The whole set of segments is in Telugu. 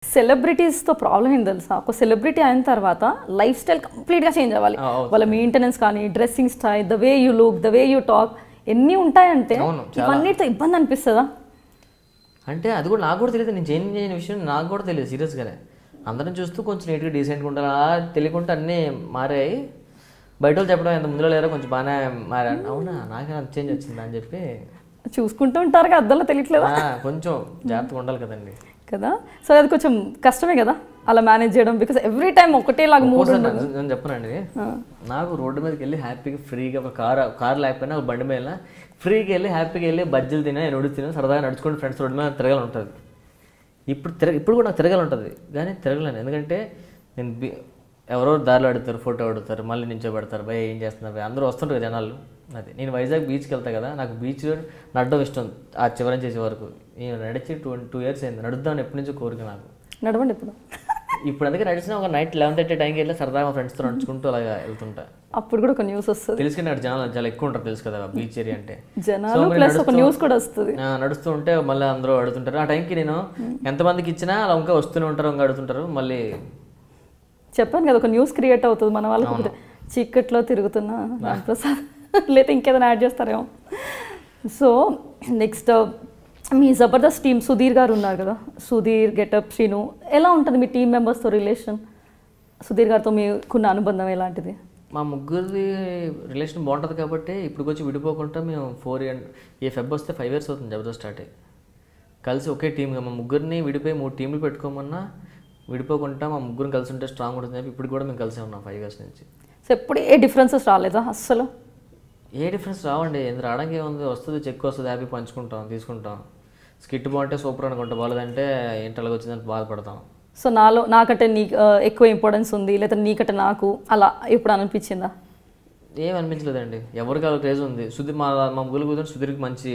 సెలబ్రిటీస్తో ప్రాబ్లం ఏం తెలుసా ఒక సెలబ్రిటీ అయిన తర్వాత లైఫ్ స్టైల్ కంప్లీట్గా చేంజ్ అవ్వాలి ఆ, అవుతుంది. వాళ్ళ మెయింటెనెన్స్ కానీ dressing style the way you look the way you talk ఎన్ని ఉంటాయంటే అవును, చాలా. ఇవన్నిటితో ఇబ్బంది అనిపిస్తుందా అంటే అది కూడా నాకు కూడా తెలియదు నేను చేంజ్ చేయని విషయం నాకు కూడా తెలియదు సీరియస్గానే అందరం చూస్తూ కొంచెం నీట్గా డీసెంట్గా ఉంటారు అలా తెలియకుండా అన్నీ మారాయి బయట వాళ్ళు చెప్పడం ఎంత ముందులో లేరో కొంచెం బాగానే మారా అవునా నాకే అంత చేంజ్ వచ్చిందా అని చెప్పి చూసుకుంటూ ఉంటారు కదా అద్దంలో తెలియట్లేదా ఆ, కొంచెం జాగ్రత్తగా ఉండాలి కదండి కదా సో అది కొంచెం కష్టమే కదా అలా మేనేజ్ చేయడం బికాస్ ఎవ్రీ టైం ఒకటేలాగా మూడ్ ఒక్కోసారి నేను- నేను చెప్పనండి నాకు రోడ్డు మీదకి వెళ్ళి హ్యాపీగా ఫ్రీగా ఒక కార్ కార్ లేకపోయినా ఒక బండి మీద ఫ్రీగా వెళ్ళి హ్యాపీగా వెళ్ళి బజ్జీలు తినా నొడి తినా సరదాగా నడుచుకుంటూ ఫ్రెండ్స్ రోడ్డు మీద తిరగాలి ఉంటుంది ఇప్పుడు తిరగ ఇప్పుడు కూడా నాకు తిరగాలి ఉంటుంది కానీ తిరగలేను ఎందుకంటే నేను బి- ఎవరో దారిలో అడుగుతారు ఫోటో అడుగుతారు మళ్ళీ నించోబెడతారు భయ ఏం చేస్తున్నారు భయ్ అందరూ వస్తుంటారు కదా జనాలు అది నేను వైజాగ్ బీచ్కి వెళ్తా కదా నాకు బీచ్ నడడం ఇష్టం ఆ చివరి నుంచి చేసే వరకు నేను నడిచి టూ టూ ఇయర్స్ అయింది నడుద్దామని ఎప్పటి నుంచో కోరిక నాకు నడవండి ఇప్పుడు ఇప్పుడు అందుకే నడిచిన ఒక నైట్ లెవెన్ థర్టీ టైంకి వెళ్ళి సరదాగా మా ఫ్రెండ్స్తో నడుచుకుంటూ అలాగా వెళ్తుంటా అప్పుడు కూడా ఒక న్యూస్ వస్తుంది తెలుసు కానీ అక్కడ జనాలు చాలా ఎక్కువ ఉంటారు తెలుసు కదా బీచ్ ఏరియా అంటే జనాలు మరి ప్లస్ ఒక నడుస్తూ- న్యూస్ కూడా వస్తుంది ఆ, నడుస్తూ ఉంటే మళ్ళీ అందరూ అడుగుతుంటారు ఆ టైంకి నేను ఎంతమందికి ఇచ్చినా అలా ఇంకా వస్తూనే ఉంటారు ఇంకా అడుగుతుంటారు మళ్ళీ చెప్పాను కదా ఒక న్యూస్ క్రియేట్ అవుతుంది మన వాళ్ళకి ఒకటి చీకట్లో తిరుగుతున్న రాంప్రసాద్ లేదా ఇంకేదైనా యాడ్ చేస్తారేమో సో నెక్స్ట్ మీ జబర్దస్త్ టీం సుధీర్ గారు ఉన్నారు కదా సుధీర్ గెటప్ శ్రీను ఎలా ఉంటుంది మీ టీం మెంబర్స్తో రిలేషన్ సుధీర్ గారితో మీకున్న అనుబంధం ఎలాంటిది మా ముగ్గురిది రిలేషన్ బాగుంటుంది కాబట్టి ఇప్పుడు వచ్చి విడిపోకుండా మేము ఫోర్ ఇయర్ ఏ ఫెబ్ వస్తే ఫైవ్ ఇయర్స్ అవుతుంది జబర్దస్త్ స్టార్ట్ అయ్యి కలిసి ఒకే టీమ్గా మా ముగ్గురిని విడిపోయి మూడు టీంలు పెట్టుకోమన్నా విడిపోకుండా మా ముగ్గురు కలిసి ఉంటే స్ట్రాంగ్ ఉంటుంది చెప్పి ఇప్పుడు కూడా మేము కలిసే ఉన్నాం ఫైవ్ ఇయర్స్ నుంచి సో ఎప్పుడు ఏ డిఫరెన్సెస్ రాలేదా అస్సలు ఏ డిఫరెన్స్ రావండి ఎందుకు రావడానికి ఏముంది వస్తుంది చెక్ వస్తుంది హ్యాపీ పంచుకుంటాం తీసుకుంటాం స్కిట్ బాగుంటే సూపర్ అనుకుంటాం బాగాలేదంటే ఏంటి అలాగ వచ్చిందని బాధపడతాం సో నాలో నాకంటే నీ ఆ, ఎక్కువ ఇంపార్టెన్స్ ఉంది లేదా నీకంటే నాకు అలా ఎప్పుడు అనిపించిందా ఏం అనిపించలేదండి ఎవరికి అలా క్రేజ్ ఉంది సుధీర్ మా మా ముగ్గురు కూర్చొని సుధీర్కి మంచి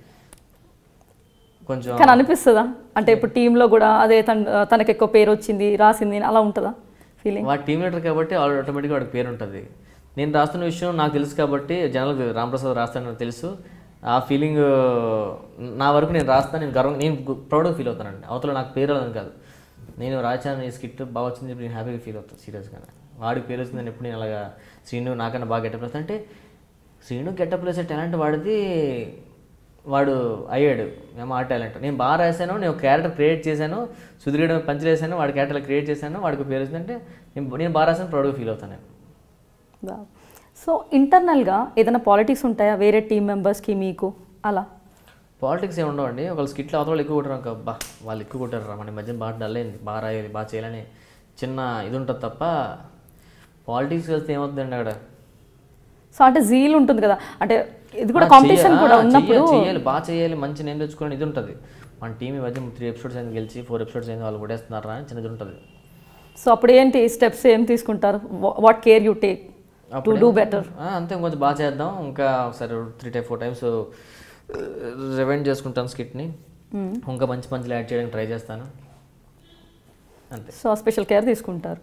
కొంచెం కానీ అనిపిస్తుందా అంటే ఇప్పుడు టీంలో కూడా అదే తన తనకి ఎక్కువ పేరు వచ్చింది రాసింది అలా ఉంటుందా ఫీలింగ్ వాడి టీం లీడర్ కాబట్టి ఆటోమేటిక్గా వాడికి పేరు ఉంటుంది నేను రాస్తున్న విషయం నాకు తెలుసు కాబట్టి జనాలకు రామప్రసాద్ రాస్తానని నాకు తెలుసు ఆ ఫీలింగ్ నా వరకు నేను రాస్తాను నేను గర్వం నేను ప్రౌడ్గా ఫీల్ అవుతానండి అవతల నాకు పేరు రాదని కాదు నేను రాశాను ఈ స్కిట్ బాగా వచ్చింది చెప్పి నేను హ్యాపీగా ఫీల్ అవుతాను సీరియస్గా వాడికి పేరు వచ్చిందని ఎప్పుడు నేను అలాగా శ్రీను నాకన్నా బాగా గెటప్ వేస్తాను అంటే శ్రీను గెటప్ వేసే టాలెంట్ వాడిది వాడు అయ్యాడు మేము ఆ టాలెంట్ నేను బాగా రాశాను నేను ఒక క్యారెక్టర్ క్రియేట్ చేశాను సుధీరుడు పంచి వేసాను వాడి క్యారెక్టర్ క్రియేట్ చేశాను వాడికి పేరు వచ్చిందంటే నేను నేను బాగా రాశాను ప్రౌడ్గా ఫీల్ అవుతాను నేను సో ఇంటర్నల్గా ఏదైనా పాలిటిక్స్ ఉంటాయా వేరే టీం మెంబర్స్కి మీకు అలా పాలిటిక్స్ ఏమి ఉండవండి ఒకళ్ళు స్కిట్లో అవతల ఎక్కువ కొట్టారు అనుకో అబ్బా వాళ్ళు ఎక్కువ కొట్టారు రా మన ఈ మధ్య బాగా డల్ అయింది బాగా రాయాలి బాగా చేయాలని చిన్న ఇది ఉంటుంది తప్ప పాలిటిక్స్ వెళ్తే ఏమవుతుందండి అక్కడ సో అంటే జీల్ ఉంటుంది కదా అంటే ఇది కూడా ఆ, కాంపిటీషన్ చెయ్య- కూడా ఆ, ఉన్నప్పుడు చెయ్యాలి, చెయ్యాలి బాగా చేయాలి మంచి నేను తెచ్చుకోవడం ఇది ఉంటుంది మన టీం ఈ మధ్య త్రీ ఎపిసోడ్స్ అయింది గెలిచి ఫోర్ ఎపిసోడ్స్ అయింది వాళ్ళు కొట్టేస్తున్నారా అని చిన్నది ఉంటుంది సో అప్పుడు ఏంటి స్టెప్స్ ఏం తీసుకుంటారు what care you take to do better ఆ, అంతే ఇంకొంచెం బాగా చేద్దాం ఇంకా ఒకసారి three type four times rewind చేసుకుంటాను స్కిట్ని ఇంకా మంచి మంచి యాడ్ చేయడానికి ట్రై చేస్తాను అంతే సో స్పెషల్ కేర్ తీసుకుంటారు